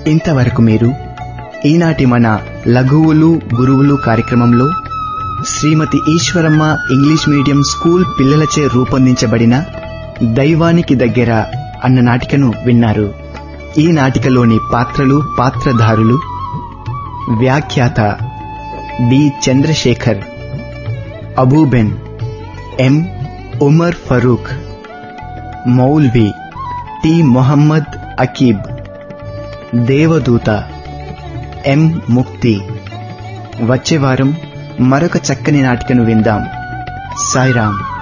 ఇంతవరకు మీరు ఈనాటి మన లఘువులు గురువులు కార్యక్రమంలో Shrimati Eshwaramma English medium school పిల్లలచే రూపొందించబడిన దైవానికి దగ్గర అన్న నాటికను విన్నారు ఈ నాటికలోని పాత్రలు పాత్రధారులు వ్యాఖ్యాత D Chandrashekhar Abou Ben M Umar Farooq మౌల్వి టి మొహమ్మద్ అకీబ్ దేవదూత ఎం ముక్తి వచ్చే వారం మరొక చక్కని నాటికను విందాం సాయిరాం